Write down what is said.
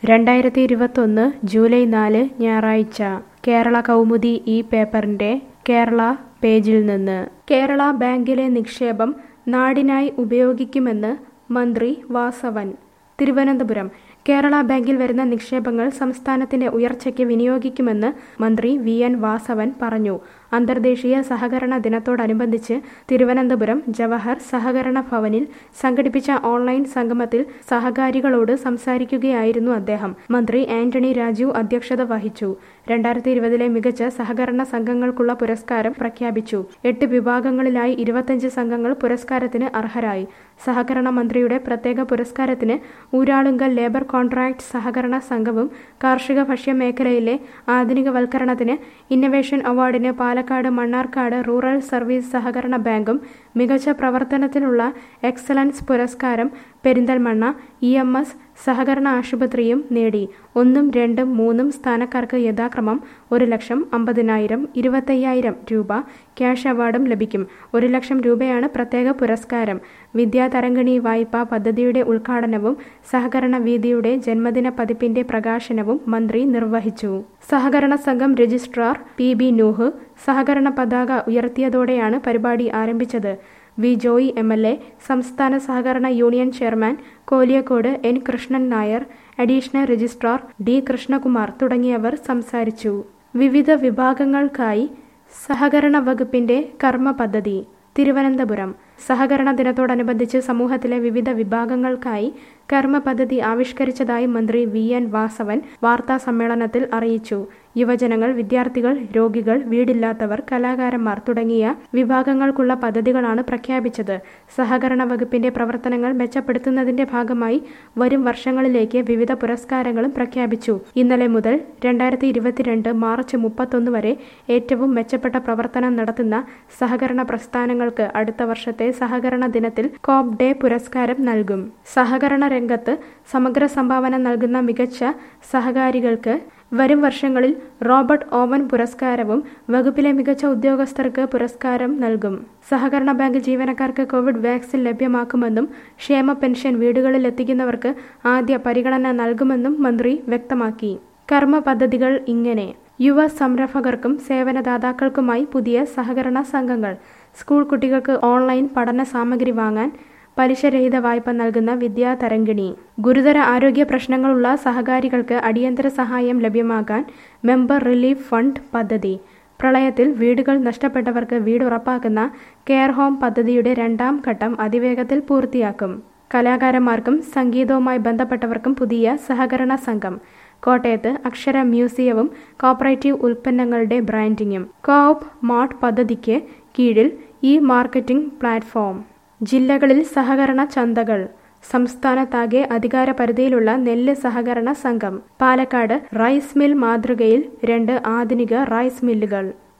രണ്ടായിരത്തി ഇരുപത്തൊന്ന് ജൂലൈ നാല് ഞായറാഴ്ച കേരള കൗമുദി ഈ പേപ്പറിന്റെ കേരള പേജിൽ നിന്ന് കേരള ബാങ്കിലെ നിക്ഷേപം നാടിനായി ഉപയോഗിക്കുമെന്ന് മന്ത്രി വാസവൻ തിരുവനന്തപുരം കേരള ബാങ്കിൽ വരുന്ന നിക്ഷേപങ്ങൾ സംസ്ഥാനത്തിന്റെ ഉയർച്ചയ്ക്ക് വിനിയോഗിക്കുമെന്ന് മന്ത്രി വി എൻ വാസവൻ പറഞ്ഞു അന്തർദേശീയ സഹകരണ ദിനത്തോടനുബന്ധിച്ച് തിരുവനന്തപുരം ജവഹർ സഹകരണ ഭവനിൽ സംഘടിപ്പിച്ച ഓൺലൈൻ സംഗമത്തിൽ സഹകാരികളോട് സംസാരിക്കുകയായിരുന്നു അദ്ദേഹം മന്ത്രി ആന്റണി രാജു അധ്യക്ഷത വഹിച്ചു രണ്ടായിരത്തി ഇരുപതിലെ മികച്ച സഹകരണ സംഘങ്ങൾക്കുള്ള പുരസ്കാരം പ്രഖ്യാപിച്ചു എട്ട് വിഭാഗങ്ങളിലായി ഇരുപത്തഞ്ച് സംഘങ്ങൾ പുരസ്കാരത്തിന് അർഹരായി സഹകരണ മന്ത്രിയുടെ പ്രത്യേക പുരസ്കാരത്തിന് ഊരാളുങ്കൽ ലേബർ കോൺട്രാക്ട് സഹകരണ സംഘവും കാർഷിക ഭക്ഷ്യ മേഖലയിലെ ആധുനികവൽക്കരണത്തിന് ഇന്നവേഷൻ അവാർഡിന് പാലക്കാട് മണ്ണാർക്കാട് റൂറൽ സർവീസ് സഹകരണ ബാങ്കും മികച്ച പ്രവർത്തനത്തിനുള്ള എക്സലൻസ് പുരസ്കാരം പെരിന്തൽമണ്ണ ഇ എം എസ് സഹകരണ ആശുപത്രിയും നേടി ഒന്നും രണ്ടും മൂന്നും സ്ഥാനക്കാർക്ക് യഥാക്രമം ഒരു ലക്ഷം അമ്പതിനായിരം ഇരുപത്തയ്യായിരം രൂപ ക്യാഷ് അവാർഡും ലഭിക്കും ഒരു ലക്ഷം രൂപയാണ് പ്രത്യേക പുരസ്കാരം വിദ്യാതരംഗിണി വായ്പാ പദ്ധതിയുടെ ഉദ്ഘാടനവും സഹകരണ വീതിയുടെ ജന്മദിന പതിപ്പിന്റെ പ്രകാശനവും മന്ത്രി നിർവഹിച്ചു സഹകരണ സംഘം രജിസ്ട്രാർ പി ബി നൂഹ് സഹകരണ പതാക ഉയർത്തിയതോടെയാണ് പരിപാടി ആരംഭിച്ചത് V Joy M L A സംസ്ഥാന സഹകരണ union chairman Koliyakode N Krishnan Nair additional registrar D Krishnakumar തുടങ്ങിയവർ സംസാരിച്ചു വിവിധ വിഭാഗങ്ങൾക്കായി സഹകരണ വകുപ്പിന്റെ കർമ്മ പദ്ധതി തിരുവനന്തപുരം സഹകരണ ദിനത്തോടനുബന്ധിച്ച് സമൂഹത്തിലെ വിവിധ വിഭാഗങ്ങൾക്കായി കർമ്മ പദ്ധതി ആവിഷ്കരിച്ചതായി മന്ത്രി വി എൻ വാസവൻ വാർത്താ സമ്മേളനത്തിൽ അറിയിച്ചു യുവജനങ്ങൾ വിദ്യാർത്ഥികൾ രോഗികൾ വീടില്ലാത്തവർ കലാകാരന്മാർ തുടങ്ങിയ വിഭാഗങ്ങൾക്കുള്ള പദ്ധതികളാണ് പ്രഖ്യാപിച്ചത് സഹകരണ വകുപ്പിന്റെ പ്രവർത്തനങ്ങൾ മെച്ചപ്പെടുത്തുന്നതിന്റെ ഭാഗമായി വരും വർഷങ്ങളിലേക്ക് വിവിധ പുരസ്കാരങ്ങളും പ്രഖ്യാപിച്ചു ഇന്നലെ മുതൽ രണ്ടായിരത്തി ഇരുപത്തിരണ്ട് മാർച്ച് മുപ്പത്തൊന്ന് വരെ ഏറ്റവും മെച്ചപ്പെട്ട പ്രവർത്തനം നടത്തുന്ന സഹകരണ പ്രസ്ഥാനങ്ങൾക്ക് അടുത്ത വർഷത്തെ സഹകരണ ദിനത്തിൽ കോപ്പ് ഡേ പുരസ്കാരം നൽകും സഹകരണ രംഗത്ത് സമഗ്ര സംഭാവന നൽകുന്ന മികച്ച സഹകാരികൾക്ക് വരും വർഷങ്ങളിൽ റോബർട്ട് ഓവൻ പുരസ്കാരവും വകുപ്പിലെ മികച്ച ഉദ്യോഗസ്ഥർക്ക് പുരസ്കാരം നൽകും സഹകരണ ബാങ്ക് ജീവനക്കാർക്ക് കോവിഡ് വാക്സിൻ ലഭ്യമാക്കുമെന്നും ക്ഷേമ പെൻഷൻ വീടുകളിൽ എത്തിക്കുന്നവർക്ക് ആദ്യ പരിഗണന നൽകുമെന്നും മന്ത്രി വ്യക്തമാക്കി കർമ്മ പദ്ധതികൾ ഇങ്ങനെ യുവ സംരംഭകർക്കും സേവനദാതാക്കൾക്കുമായി പുതിയ സഹകരണ സംഘങ്ങൾ സ്കൂൾ കുട്ടികൾക്ക് ഓൺലൈൻ പഠന സാമഗ്രി വാങ്ങാൻ പലിശരഹിത വായ്പ നൽകുന്ന വിദ്യാതരംഗിണി ഗുരുതര ആരോഗ്യ പ്രശ്നങ്ങളുള്ള സഹകാരികൾക്ക് അടിയന്തര സഹായം ലഭ്യമാകാൻ മെമ്പർ റിലീഫ് ഫണ്ട് പദ്ധതി പ്രളയത്തിൽ വീടുകൾ നഷ്ടപ്പെട്ടവർക്ക് വീട് ഉറപ്പാക്കുന്ന കെയർ ഹോം പദ്ധതിയുടെ രണ്ടാം ഘട്ടം അതിവേഗത്തിൽ പൂർത്തിയാക്കും കലാകാരന്മാർക്കും സംഗീതവുമായി ബന്ധപ്പെട്ടവർക്കും പുതിയ സഹകരണ സംഘം കോട്ടയത്ത് അക്ഷര മ്യൂസിയവും കോപ്പറേറ്റീവ് ഉൽപ്പന്നങ്ങളുടെ ബ്രാൻഡിങ്ങും കോപ്പ് മാർട്ട് പദ്ധതിക്ക് കീഴിൽ ഇ മാർക്കറ്റിംഗ് പ്ലാറ്റ്ഫോം ജില്ലകളിൽ സഹകരണ ചന്തകൾ സംസ്ഥാനത്താകെ അധികാര പരിധിയിലുള്ള നെല്ല് സഹകരണ സംഘം പാലക്കാട് റൈസ് മിൽ മാതൃകയിൽ രണ്ട് ആധുനിക റൈസ് മില്ലുകൾ